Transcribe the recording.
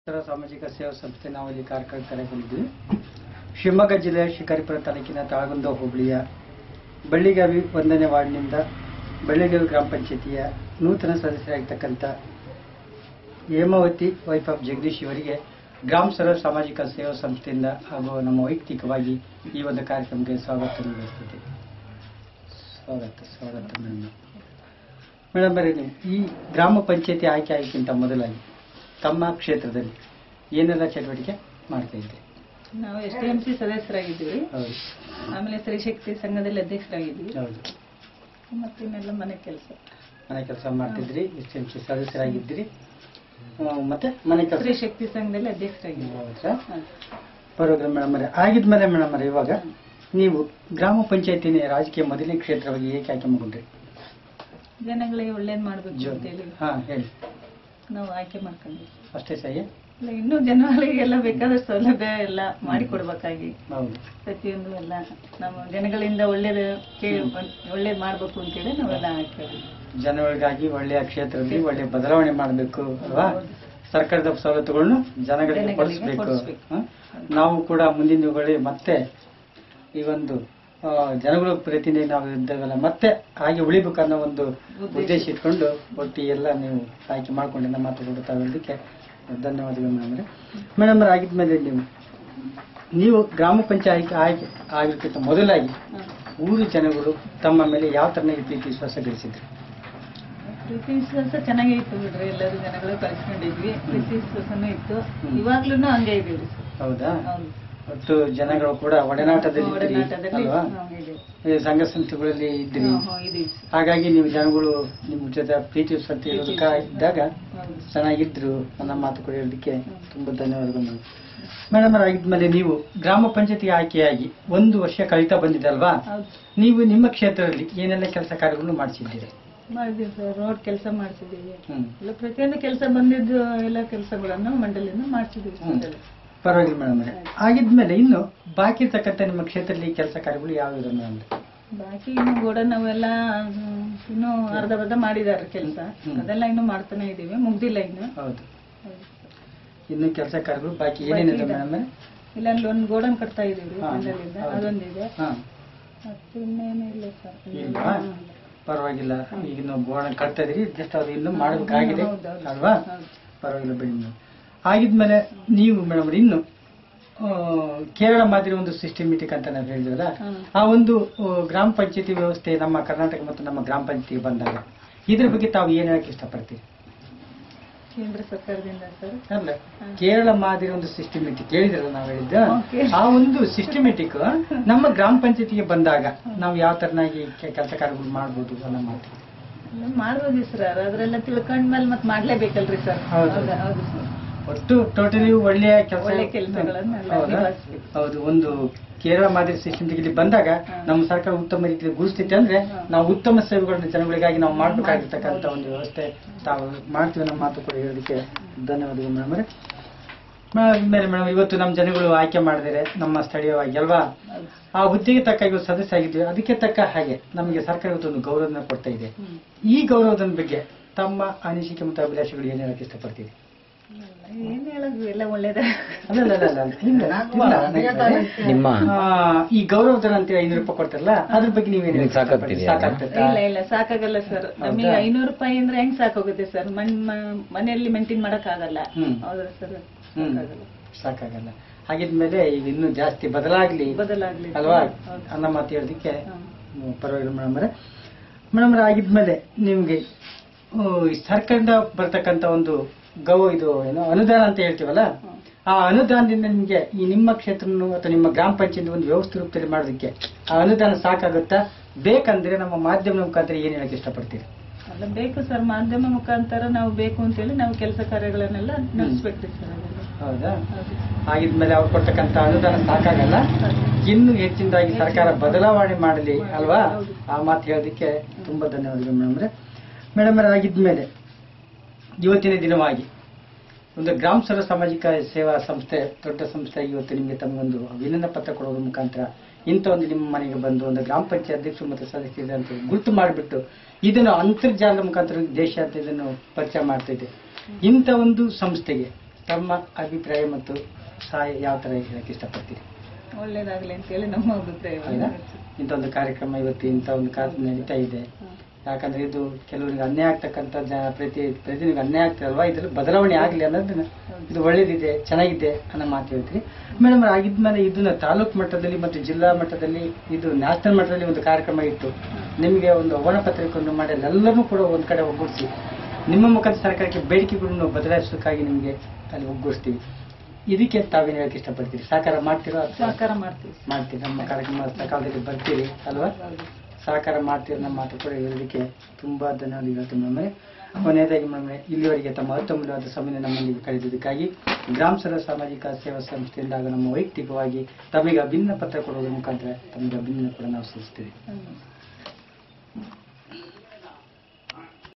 ಉತ್ತರ ಸಾಮಾಜಿಕ ಸೇವಾ ಸಂಸ್ಥೆ ನಾವು ಇಲ್ಲಿ ಕಾರ್ಯಕ್ರಮ ಕರೆಗೊಂಡಿದ್ವಿ ಶಿವಮೊಗ್ಗ ಜಿಲ್ಲೆಯ ಶಿಕಾರಿಪುರ ತಾಲೂಕಿನ ತಾಳಗುಂದ ಹೋಬಳಿಯ ಬಳ್ಳಿಗಾವಿ ಒಂದನೇ ವಾರ್ಡ್ನಿಂದ ಬಳ್ಳಿಗಾವಿ ಗ್ರಾಮ ಪಂಚಾಯತಿಯ ನೂತನ ಸದಸ್ಯರಾಗಿರ್ತಕ್ಕಂಥ ಹೇಮಾವತಿ ವೈಫ್ ಆಫ್ ಜಗದೀಶ್ ಇವರಿಗೆ ಗ್ರಾಮ ಸರ್ವ ಸಾಮಾಜಿಕ ಸೇವಾ ಸಂಸ್ಥೆಯಿಂದ ಹಾಗೂ ನಮ್ಮ ವೈಯಕ್ತಿಕವಾಗಿ ಈ ಒಂದು ಕಾರ್ಯಕ್ರಮಕ್ಕೆ ಸ್ವಾಗತ ನೀಡುತ್ತದೆ ಸ್ವಾಗತ ಸ್ವಾಗತ ಮೇಡಮ್ ಮೇಡಮ್ ಬರೀ ನೀವು ಈ ಗ್ರಾಮ ಪಂಚಾಯತಿ ಆಯ್ಕೆ ಆಗೋಕ್ಕಿಂತ ಮೊದಲಾಗಿ ತಮ್ಮ ಕ್ಷೇತ್ರದಲ್ಲಿ ಏನೆಲ್ಲ ಚಟುವಟಿಕೆ ಮಾಡ್ತಾ ಇದ್ರಿ ನಾವು ಎಸ್ ಡಿ ಎಂ ಸಿ ಸದಸ್ಯರಾಗಿದ್ದೀವಿ ಹೌದು ಆಮೇಲೆ ಸ್ತ್ರೀಶಕ್ತಿ ಸಂಘದಲ್ಲಿ ಅಧ್ಯಕ್ಷರಾಗಿದ್ದೀವಿ ಹೌದು ಮತ್ತೆ ಇನ್ನೆಲ್ಲ ಮನೆ ಕೆಲಸ ಮನೆ ಕೆಲಸ ಮಾಡ್ತಿದ್ರಿ ಎಸ್ ಎಂ ಸಿ ಸದಸ್ಯರಾಗಿದ್ರಿ ಆ, ಮತ್ತೆ ಮನೆ ಕೆಲಸ ಸ್ತ್ರೀಶಕ್ತಿ ಸಂಘದಲ್ಲಿ ಅಧ್ಯಕ್ಷರಾಗಿದ್ದೀವಿ ಹೌದಾ ಹಾ. ಪರವಾಗಿಲ್ಲ ಮೇಡಮ್ ಅವರೇ ಆಗಿದ್ಮೇಲೆ ಮೇಡಮ್ ಅವರೇ ಇವಾಗ ನೀವು ಗ್ರಾಮ ಪಂಚಾಯತಿನ ರಾಜಕೀಯ ಮೊದಲನೇ ಕ್ಷೇತ್ರವಾಗಿ ಏಕೆ ಆಯ್ಕೆ ಮಾಡ್ಕೊಂಡ್ರಿ ಜನಗಳಿಗೆ ಒಳ್ಳೇದ್ ಮಾಡ್ಬೇಕು ಅಂತೇಳಿ ಹಾ ಹೇಳಿ ನಾವು ಆಯ್ಕೆ ಮಾಡ್ಕೊಂಡ್ವಿ ಅಷ್ಟೇ ಸಹಿ ಇಲ್ಲ, ಇನ್ನೂ ಜನಗಳಿಗೆಲ್ಲ ಬೇಕಾದಷ್ಟು ಸೌಲಭ್ಯ ಎಲ್ಲ ಮಾಡಿಕೊಡ್ಬೇಕಾಗಿ ಹೌದು ಪ್ರತಿಯೊಂದು ಎಲ್ಲ ನಮ್ಮ ಜನಗಳಿಂದ ಒಳ್ಳೇದು ಕೇಳಿ ಒಳ್ಳೇದ್ ಮಾಡ್ಬೇಕು ಅಂತೇಳಿ ನಾವೆಲ್ಲ ಆಯ್ಕೆ ಜನಗಳಿಗಾಗಿ ಒಳ್ಳೆಯ ಕ್ಷೇತ್ರದಲ್ಲಿ ಒಳ್ಳೆಯ ಬದಲಾವಣೆ ಮಾಡಬೇಕು ಅಲ್ವಾ ಸರ್ಕಾರದ ಸವಲತ್ತುಗಳನ್ನು ಜನಗಳಿಗೆ ಜನಗಳಿಗೆ ಕೊಡಿಸ್ಬೇಕು ಕೊಡಿಸ್ಬೇಕು. ಹ? ನಾವು ಕೂಡ ಮುಂದಿನ ದಿನಗಳಲ್ಲಿ ಮತ್ತೆ ಈ ಒಂದು ಆ, ಜನಗಳ ಪ್ರತಿನಿಧಿ ನಾವು ಇದ್ದಾಗಲ್ಲ ಮತ್ತೆ ಹಾಗೆ ಉಳಿಬೇಕು ಅನ್ನೋ ಒಂದು ಉದ್ದೇಶ ಇಟ್ಕೊಂಡು ಒಟ್ಟು ಎಲ್ಲ ನೀವು ಆಯ್ಕೆ ಮಾಡ್ಕೊಂಡು ನಮ್ಮ ಮಾತು ಕೊಡ್ತಾ ಇರೋದಕ್ಕೆ ಧನ್ಯವಾದಗಳು ಮೇಡಮ್ ಮೇಡಮ್ ಆಗಿದ್ಮೇಲೆ ನೀವು ನೀವು ಗ್ರಾಮ ಪಂಚಾಯತ್ ಆಯ್ಕೆ ಆಗಿರ್ಕಿಂತ ಮೊದಲಾಗಿ ಹಾ. ಊರು ಜನಗಳು ತಮ್ಮ ಮೇಲೆ ಯಾವ ತರನಾಗಿ ಪ್ರೀತಿ ವಿಶ್ವಾಸ ಗಳಿಸಿದ್ರು ಪ್ರೀತಿ ವಿಶ್ವಾಸ ಚೆನ್ನಾಗೇ ಇತ್ತು ಬಿಡ್ರಿ ಎಲ್ಲರೂ ಜನಗಳು ಕಳ್ಸ್ಕೊಂಡಿದ್ವಿ ಪ್ರೀತಿ ವಿಶ್ವಾಸನೂ ಇತ್ತು ಹ್ಮ್. ಇವಾಗ್ಲೂ ಹಂಗೆ ಇದೀವಿ ಸರ್ ಹೌದಾ ಹೌದು ಒಟ್ಟು ಜನಗಳು ಕೂಡ ಒಡನಾಟದಲ್ಲಿ ಇದ್ರಿ ಒಡನಾಟದಲ್ಲಿ ಅಲ್ವಾ ನಾವು ಇದೀವಿ. ಈ ಸಂಘ ಸಂಸ್ಥೆಗಳಲ್ಲಿ ಇದ್ರಿ ಹ್ಮ್, ಹ್ಮ್, ಇದೀವಿ ಸರ್. ಹಾಗಾಗಿ ನೀವು ಜನಗಳು ನಿಮ್ಮ ಜೊತೆ ಪ್ರೀತಿ ವಿಶ್ವಾಸ ಇರೋದಕ್ಕ ಇದ್ದಾಗ ಹೌದು. ಚೆನ್ನಾಗಿದ್ರು ನನ್ನ ಮಾತು ಕೂಡ ಹೇಳೋದಕ್ಕೆ ತುಂಬಾ ಧನ್ಯವಾದಗಳು ಮೇಡಮ್ ಮೇಡಮ್ ಆಗಿದ್ಮೇಲೆ ನೀವು ಗ್ರಾಮ ಪಂಚಾಯತಿಗೆ ಆಯ್ಕೆಯಾಗಿ ಒಂದು ವರ್ಷ ಕಳೀತಾ ಬಂದಿದೆ ಅಲ್ವಾ ಹೌದು ನೀವು ನಿಮ್ಮ ಕ್ಷೇತ್ರದಲ್ಲಿ ಏನೆಲ್ಲ ಕೆಲಸ ಕಾರ್ಯಗಳನ್ನು ಮಾಡಿಸಿದ್ದೀರಿ ಮಾಡಿದೀವಿ ಸರ್ ರೋಡ್ ಕೆಲಸ ಮಾಡ್ಸಿದೀವಿ ಹ್ಮ್ ಎಲ್ಲ ಪ್ರತಿಯೊಂದು ಕೆಲಸ ಬಂದಿದ್ದು ಎಲ್ಲ ಕೆಲಸಗಳನ್ನು ಮಂಡಳಿಯಿಂದ ಮಾಡ್ಸಿದೀವಿ ಹ್ಮ್. ಸರ್ ಪರವಾಗಿಲ್ಲ ಮೇಡಮ್ ಆಗಿದ್ಮೇಲೆ ಇನ್ನು ಬಾಕಿ ಇರ್ತಕ್ಕಂಥ ನಿಮ್ಮ ಕ್ಷೇತ್ರದಲ್ಲಿ ಕೆಲಸ ಕಾರ್ಯಗಳು ಯಾವ ಇದೆ ಮೇಡಮ್ ಬಾಕಿ ಇನ್ನು ಗೋಡನ್ ಅವೆಲ್ಲ ಹ್ಮ್, ಇನ್ನೂ ಅರ್ಧ ಬರ್ಧ ಮಾಡಿದಾರೆ ಕೆಲಸ ಹ್ಮ್. ಅದೆಲ್ಲ ಇನ್ನು ಮಾಡ್ತಾನೆ ಇದೀವಿ ಮುಗ್ದಿಲ್ಲ ಇನ್ನು ಹೌದು ಹೌದು. ಇನ್ನು ಕೆಲಸ ಕಾರ್ಯಗಳು ಬಾಕಿ ಏನೇನಿದೆ ಬಾಕಿ ಇದೆ. ಮೇಡಮ್ ಇಲ್ಲ ಅಲ್ಲಿ ಒಂದು ಗೋಡನ್ ಕಟ್ತಾ ಇದೀವಿ ಹಾ, ಮಂಡಳಿಯಿಂದ ಹೌದು. ಅದೊಂದಿದೆ ಹಾ ಮತ್ತೆ ಇನ್ನೇನು ಇಲ್ಲ ಸರ್ ಇಲ್ವಾ? ಪರವಾಗಿಲ್ಲ ಈಗ ನಾವು ಬೋರ್ಡ್ ಕಟ್ತಾ ಇದೀರಿ ಜಸ್ಟ್ ಅದು ಇನ್ನೂ ಮಾಡಬೇಕಾಗಿದೆ ಹೌದು, ಹೌದು. ಅಲ್ವಾ ಹೌದು. ಪರವಾಗಿಲ್ಲ ಬಿಡಿ ಮೇಡಮ್ ಆಗಿದ್ಮೇಲೆ ನೀವು ಮೇಡಮ್ ಇನ್ನು ಆ, ಕೇರಳ ಮಾದರಿ ಒಂದು ಸಿಸ್ಟಮೆಟಿಕ್ ಅಂತ ನಾವು ಹೇಳಿದ್ರಲ್ಲ ಹ್ಮ್. ಆ ಒಂದು ಆ, ಗ್ರಾಮ ಪಂಚಾಯತಿ ವ್ಯವಸ್ಥೆ ನಮ್ಮ ಕರ್ನಾಟಕ ಮತ್ತು ನಮ್ಮ ಗ್ರಾಮ ಪಂಚಾಯತಿಗೆ ಬಂದಾಗ ಇದ್ರ ಬಗ್ಗೆ ತಾವು ಏನ್ ಹೇಳಕ್ ಇಷ್ಟಪಡ್ತೀರಿ ಕೇಂದ್ರ ಸರ್ಕಾರದಿಂದ ಸರ್ ಅಲ್ಲ ಕೇರಳ ಮಾದರಿ ಒಂದು ಸಿಸ್ಟಮೆಟಿಕ್ ಕೇಳಿದ್ರಲ್ಲ ನಾವು ಹೇಳಿದ್ದ Okay. ಆ ಒಂದು ಸಿಸ್ಟಮೆಟಿಕ್ ನಮ್ಮ ಗ್ರಾಮ ಪಂಚಾಯತಿಗೆ ಬಂದಾಗ ನಾವು ಯಾವ ತರನಾಗಿ ಕೆಲಸ ಕಾರ್ಯಗಳು ಮಾಡ್ಬೋದು ಅನ್ನೋ ಮಾತು ಎಲ್ಲ ಮಾಡ್ಬೋದು ಸರ್ ಅದ್ರೆಲ್ಲ ತಿಳ್ಕೊಂಡ್ಮೇಲೆ ಮತ್ತೆ ಮಾಡ್ಲೇಬೇಕಲ್ರಿ ಸರ್ ಹೌದು. ಹೌದು ಹೌದು ಸರ್ ಒಟ್ಟು ಟೋಟಲಿ ಒಳ್ಳೆಯ ಕೆಲಸ ಒಳ್ಳೆ ಕೆಲ್ಸಗಳನ್ನೆಲ್ಲ ಹೌದಾ? ನಿಭಾಯಿಸ್ಬೇಕು. ಹೌದು ಒಂದು ಕೇರಳ ಮಾದರಿ ಸಿಸ್ಟಮ್ ಇಲ್ಲಿ ಬಂದಾಗ ಹಾ. ನಮ್ಮ ಸರ್ಕಾರ ಉತ್ತಮ ರೀತಿಯಲ್ಲಿ ಗುರುತಿಸುತ್ತೆ ಅಂದ್ರೆ ಹಾ. ನಾವು ಉತ್ತಮ ಸೇವೆಗಳನ್ನ ಜನಗಳಿಗಾಗಿ ನಾವು ಮಾಡ್ಬೇಕಾಗಿರ್ತಕ್ಕಂಥ ಒಂದು ವ್ಯವಸ್ಥೆ ತಾವು ಮಾಡ್ತೀವಿ ನಮ್ಮ ಮಾತು ಕೂಡ ಹೇಳೋದಕ್ಕೆ ಧನ್ಯವಾದಗಳು ಮೇಡಮ್ ಮೇಲೆ ಮೇಡಮ್ ಇವತ್ತು ನಮ್ಮ ಜನಗಳು ಆಯ್ಕೆ ಮಾಡಿದರೆ ನಮ್ಮ ಸ್ಥಳೀಯವಾಗಿ ಅಲ್ವಾ ಹೌದು. ಆ ಹುದ್ದೆಗೆ ತಕ್ಕ ಇವತ್ತು ಸದಸ್ಯ ಆಗಿದ್ವಿ ಅದಕ್ಕೆ ತಕ್ಕ ಹಾಗೆ ನಮಗೆ ಸರ್ಕಾರ ಇವತ್ತು ಒಂದು ಗೌರವನ ಕೊಡ್ತಾ ಇದೆ ಹ್ಮ್. ಈ ಗೌರವದ ಬಗ್ಗೆ ತಮ್ಮ ಅನಿಸಿಕೆ ಮತ್ತು ಅಭಿಲಾಷೆಗಳು ಏನ್ ಹೇಳಕ್ ಇಷ್ಟಪಡ್ತೀರಿ ಎಲ್ಲ ಏನ್ ಹೇಳೋದು ಎಲ್ಲ ಒಳ್ಳೇದ ಅಲ್ಲ ಅಲ್ಲ ಅಲ್ಲ ಅಲ್ಲ. ಹಿಂಗೆ ಇಲ್ಲ. ನಿಮ್ಮ ಆ, ಈ ಗೌರವಧನ ಅಂತ ಐನೂರು ರೂಪಾಯಿ ಕೊಡ್ತಾರಲ್ಲ ಅದ್ರ ಬಗ್ಗೆ ನೀವೇನು ನಿಮ್ಗೆ ಸಾಕಾಗ್ತಿದ್ಯಾ? ಇಲ್ಲ ಇಲ್ಲ ಸಾಕಾಗಲ್ಲ ಸರ್ ನಮಗೆ ಹೌದಾ? ಐನೂರು ರೂಪಾಯಿ ಅಂದ್ರೆ ಹೆಂಗ್ ಸಾಕಾಗುತ್ತೆ ಸರ್ ಮನ್ ಮ- ಮನೆಯಲ್ಲಿ ಮೇಂಟೈನ್ ಮಾಡಕ್ ಆಗಲ್ಲ ಹ್ಮ್. ಹೌದಾ ಸರ್ ಹ್ಮ್ ಸಾಕಾಗಲ್ಲ ಸಾಕಾಗಲ್ಲ ಹಾಗಿದ್ಮೇಲೆ ಈಗ ಇನ್ನೂ ಜಾಸ್ತಿ ಬದಲಾಗ್ಲಿ ಬದಲಾಗ್ಲಿ ಅಲ್ವಾ ಹೌದು. ಅನ್ನೋ ಮಾತು ಹೇಳೋದಕ್ಕೆ ಹ್ಮ್. ಹ್ಮ್, ಪರವಾಗಿಲ್ಲ ಮೇಡಮ್ ಅವರೇ ಮೇಡಮ್ ಆಗಿದ್ಮೇಲೆ ನಿಮ್ಗೆ ಆ, ಈ ಸರ್ಕಾರದಿಂದ ಬರ್ತಕ್ಕಂಥ ಒಂದು ಗೌ ಇದು ಏನೋ ಅನುದಾನ ಅಂತ ಹೇಳ್ತೀವಲ್ಲ ಹ್ಮ್. ಆ ಅನುದಾನದಿಂದ ನಿಮ್ಗೆ ಈ ನಿಮ್ಮ ಕ್ಷೇತ್ರನು ಅಥವಾ ನಿಮ್ಮ ಗ್ರಾಮ ಪಂಚಾಯತ್ ಒಂದು ವ್ಯವಸ್ಥೆ ರೂಪದಲ್ಲಿ ಮಾಡೋದಕ್ಕೆ ಆ ಅನುದಾನ ಸಾಕಾಗುತ್ತಾ ಬೇಕಂದ್ರೆ ನಮ್ಮ ಮಾಧ್ಯಮ ಮುಖಾಂತರ ಏನ್ ಹೇಳಕ್ ಇಷ್ಟಪಡ್ತೀರಿ ಅಲ್ಲ ಬೇಕು ಸರ್ ಮಾಧ್ಯಮ ಮುಖಾಂತರ ನಾವು ಬೇಕು ಅಂತೇಳಿ ನಾವು ಕೆಲಸ ಕಾರ್ಯಗಳನ್ನೆಲ್ಲ ನಡೆಸ್ಬೇಕ್ರಿ ಸರ್ ಅದೆಲ್ಲ ಹೌದಾ ಹೌದು. ಆಗಿದ್ಮೇಲೆ ಅವ್ರು ಕೊಡ್ತಕ್ಕಂಥ ಅನುದಾನ ಸಾಕಾಗಲ್ಲ ಇನ್ನು ಹೆಚ್ಚಿನದಾಗಿ ಸರ್ಕಾರ ಬದಲಾವಣೆ ಮಾಡಲಿ ಅಲ್ವಾ ಹೌದು. ಆ ಮಾತು ಹೇಳೋದಕ್ಕೆ ತುಂಬಾ ಧನ್ಯವಾದಗಳು ಮೇಡಮ್ ಮೇಡಮ್ ಆಗಿದ್ಮೇಲೆ ಇವತ್ತಿನ ದಿನವಾಗಿ ಒಂದು ಗ್ರಾಮ ಸರ್ವ ಸಾಮಾಜಿಕ ಸೇವಾ ಸಂಸ್ಥೆ ದೊಡ್ಡ ಸಂಸ್ಥೆ ಇವತ್ತು ನಿಮಗೆ ತಮಗೊಂದು ಅಭಿನಂದನೆ ಪತ್ರ ಕೊಡೋದ್ರ ಮುಖಾಂತರ ಇಂಥ ಒಂದು ನಿಮ್ಮ ಮನೆಗೆ ಬಂದು ಒಂದು ಗ್ರಾಮ ಪಂಚಾಯತ್ ಅಧ್ಯಕ್ಷರು ಮತ್ತು ಸದಸ್ಯರು ಅಂತ ಗುರುತು ಮಾಡಿಬಿಟ್ಟು ಇದನ್ನು ಅಂತರ್ಜಾಲದ ಮುಖಾಂತರ ದೇಶಾದ್ಯಂತ ಇದನ್ನು ಪರಿಚಯ ಮಾಡ್ತಾ ಇದೆ ಇಂಥ ಒಂದು ಸಂಸ್ಥೆಗೆ ತಮ್ಮ ಅಭಿಪ್ರಾಯ ಮತ್ತು ಸಹಾಯ ಯಾವ ತರ ಹೇಳಕ್ಕೆ ಇಷ್ಟಪಡ್ತೀರಿ ಒಳ್ಳೇದಾಗ್ಲಿ ಅಂತೇಳಿ ನಮ್ಮ ಅಭಿಪ್ರಾಯ ಹೌದಾ ಇಂಥ ಒಂದು ಕಾರ್ಯಕ್ರಮ ಇವತ್ತು ಇಂಥ ಒಂದು ಕಾರ್ಯಕ್ರಮ ನಡೀತಾ ಇದೆ ಯಾಕಂದ್ರೆ ಇದು ಕೆಲವರಿಗೆ ಅನ್ಯಾಯ ಆಗ್ತಕ್ಕಂಥ ಜನ ಪ್ರತಿ ಪ್ರತಿನಿಧಿಗೆ ಅನ್ಯಾಯ ಆಗ್ತಿರಲ್ವಾ ಇದ್ರಲ್ಲಿ ಬದಲಾವಣೆ ಆಗಲಿ ಅನ್ನೋದನ್ನ ಇದು ಒಳ್ಳೇದಿದೆ ಚೆನ್ನಾಗಿದೆ ಅನ್ನೋ ಮಾತು ಹೇಳ್ತೀರಿ ಮೇಡಮ್ ಆಗಿದ್ಮೇಲೆ ಇದನ್ನ ತಾಲೂಕು ಮಟ್ಟದಲ್ಲಿ ಮತ್ತು ಜಿಲ್ಲಾ ಮಟ್ಟದಲ್ಲಿ ಇದು ನ್ಯಾಷನಲ್ ಮಟ್ಟದಲ್ಲಿ ಒಂದು ಕಾರ್ಯಕ್ರಮ ಇಟ್ಟು ನಿಮಗೆ ಒಂದು ಆಹ್ವಾನ ಪತ್ರಿಕೆಯನ್ನು ಮಾಡಿ ಎಲ್ಲರೂ ಕೂಡ ಒಂದ್ ಕಡೆ ಒಗ್ಗೂಡಿಸಿ ನಿಮ್ಮ ಮುಖಾಂತರ ಸರ್ಕಾರಕ್ಕೆ ಬೇಡಿಕೆಗಳನ್ನು ಬದಲಾಯಿಸೋಕ್ಕಾಗಿ ನಿಮಗೆ ಅಲ್ಲಿ ಒಗ್ಗೂಡಿಸ್ತೀವಿ ಇದಕ್ಕೆ ತಾವೇನು ಹೇಳಕ್ಕೆ ಇಷ್ಟಪಡ್ತೀರಿ ಸಾಕಾರ ಮಾಡ್ತೀರೋ ಅಥವಾ ಸಹಕಾರ ಮಾಡ್ತೀವಿ ಮಾಡ್ತೀರಿ ನಮ್ಮ ಕಾರ್ಯಕ್ರಮ ಸಕಾಲದಲ್ಲಿ ಬರ್ತೀರಿ ಅಲ್ವಾ ಹೌದು. ಸಹಕಾರ ಮಾಡ್ತೀರಿ ನಮ್ಮ ಮಾತು ಕೂಡ ಹೇಳೋದಕ್ಕೆ ತುಂಬಾ ಧನ್ಯವಾದ ಹೇಳ್ತೀನಿ ಮೇಡಮ್ ಕೊನೆಯದಾಗಿ ಮೇಡಮ್ ಇಲ್ಲಿವರೆಗೆ ತಮ್ಮ ಅತ್ಯಮೂಲ್ಯವಾದ ಸಮಯ ನಮ್ಮೊಂದಿಗೆ ಕಳೆದಿದ್ದಕ್ಕಾಗಿ ಗ್ರಾಮ ಸಭಾ ಸಾಮಾಜಿಕ ಸೇವಾ ಸಂಸ್ಥೆಯಿಂದ ಹಾಗೂ ನಮ್ಮ ವೈಯಕ್ತಿಕವಾಗಿ ತಮಗೆ ಅಭಿನ್ನ ಪತ್ರ ಕೊಡುವುದರ ಮುಖಾಂತರ ತಮಗೆ ಅಭಿನಂದನೆ ಕೂಡ ನಾವು ಸಲ್ಲಿಸ್ತೀವಿ ಹ್ಮ್.